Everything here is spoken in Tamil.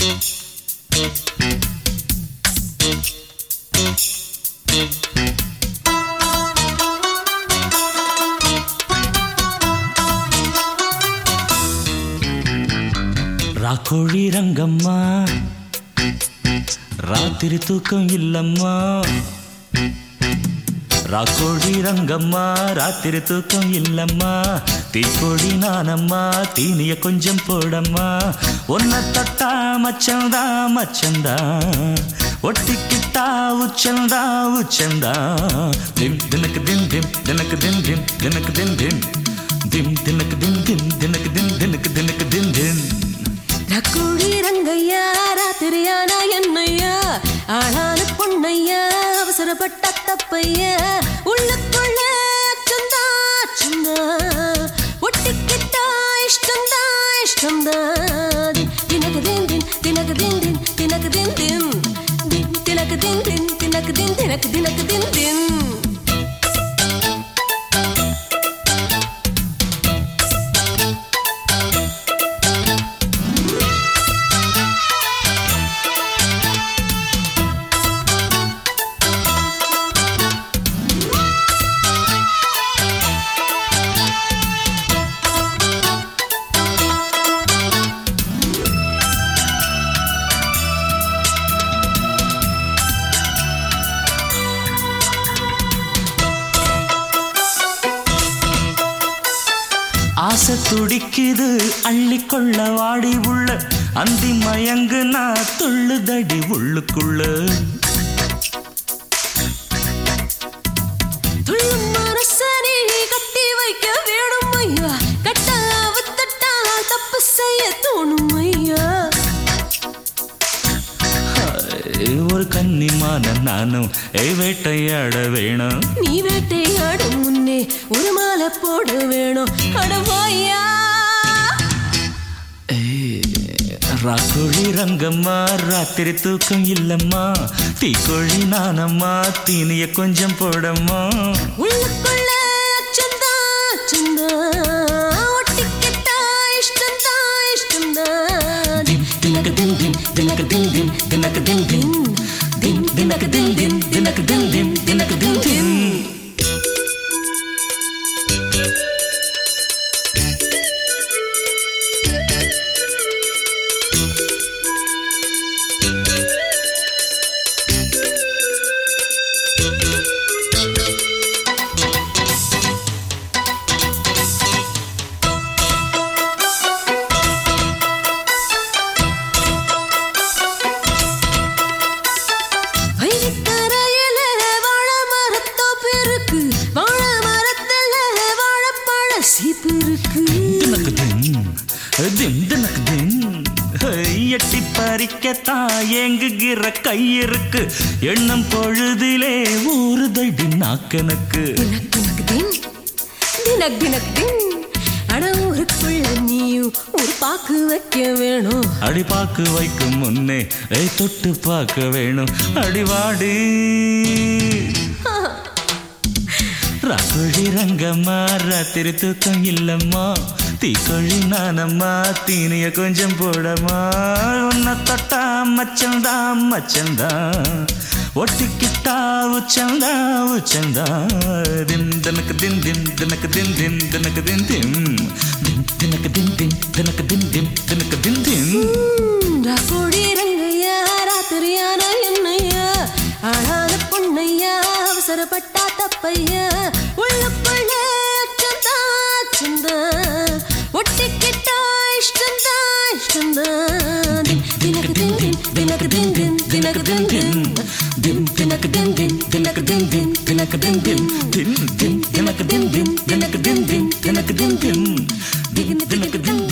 ராக்கோழி ரங்கம்மா ராத்திரி தூக்கம் இல்லம்மா ராக்கோழி ரங்கம்மா ராத்திரி தூக்கம் இல்லம்மா தீக்கோழி நானம்மா தீனிய கொஞ்சம் போடம்மா ஒன்ன தொட்டா மச்சந்தா மச்சந்தா ஒட்டிக்கிட்டா உச்சந்தா உச்சந்தா திம் தினக்கு திம் திம் தினக்கு திம் திம் தினக்கு திம் திம் திம் தினக்கு திம் திம் தினக்கு திம் தினக்கு தினக்கு திம் திம் ரக்குழி ரங்கையா ராத்திரியானா என்னையா ஆளான பொண்ணையா அவசரப்பட்ட தப்பையா உள்ளுக்குள்ள அச்சந்தா அச்சந்தா ஒட்டிக்கிட்டா இஷ்டந்தா இஷ்டந்தா தினக்கு தின் தின் தினக்கு தின் தின் தினக்கு தின் தின் தின் தினக்கு தின் தின் தினக்கு தின் தினக்கு தினக்கு தின் தின் ஆசை துடிக்குது அள்ளிக்கொள்ள வாடி உள்ள அந்தி மயங்கு நான் துள்ளுதடி உள்ளுக்குள்ள துள்ளும் மனசனே கட்டி வைக்க வேணும் ஐயா கட்டா வித்தட்டா தப்பு செய்ய தோணும் ஐயா ஏய், ஒரு கன்னிமான நானும் ஏ வேட்டையாட வேணும் நீ வேட்டையாடும் முன்னே ஒரு மாலை போட வேணும் அடவாயா ஏய், ராக்கோழி ரங்கம்மா ராத்திரி தூக்கம் இல்லம்மா தீக்கோழி நானம்மா தீனிய கொஞ்சம் போடம்மா உள்ளுக்குள்ள அச்சந்தா அச்சந்தா ஒட்டிக்கிட்டா இஷ்டந்தா இஷ்டந்தா திம் தினக்கு திம் திம் தினக்கு திம் திம் தினக்கு திம் திம் திம் தினக்கு திம் திம் தினக்கு திம் திம் தினக்கு திம் திம் வைகத்தரையில வாழை மரத்தோப்பு இருக்கு வாழை மரத்துல வாழைப்பழ சீப்பு இருக்கு தினக்கு திம் திம் தினக்கு திம் எட்டி பறிக்கத்தான் ஏங்குகிற கை இருக்கு எண்ணம் பொழுதிலே ஊறுதடி நாக்கனுக்கு தினக் தினக் தின் தினக் தினக் தின் அட ஊருக்குள்ள நீயும் ஒரு பாக்கு வைக்க வேணும் அடி பாக்கு வைக்கும் முன்னே ஏய் தொட்டு பார்க்க வேணும் அடிவாடி ராக்கோழி ரங்கம்மா ராத்திரி தூக்கம் இல்லம்மா தீக்கோழி நானம்மா தீனிய கொஞ்சம் போடம்மா உன்னை தொட்டா மச்சந்தா மச்சந்தா ஒட்டிக்கிட்டா உச்சந்தா உச்சந்தா தின் தினக்கு தின் தின் தினக்கு தின் தின் தினக்கு தின் தின் தின் தினக்கு தின் தின் தினக்கு தின் தின் தினக்கு தின் தின் ராக்கோடி ரங்கையா ராத்திரியான என்னையா ஆளான பொண்ணையா அவசரப்பட்டா தப்பையா உள்ளுக்குள்ள அச்சந்தா அச்சந்தா ஒட்டிக்கிட்டா இஷ்டந்தா இஷ்டந்தா தின் தினக்கு தின் தின் தினக்கு தின் தின் தினக்கு தின் தின் தின் தினக்கு தின் தின் தினக்கு தின் தின் தினக்கு தின் தின் தின் தின் தினக்கு தின் தின் தினக்கு தின் தின் தினக்கு தின் தின் தின் தினக்கு தின்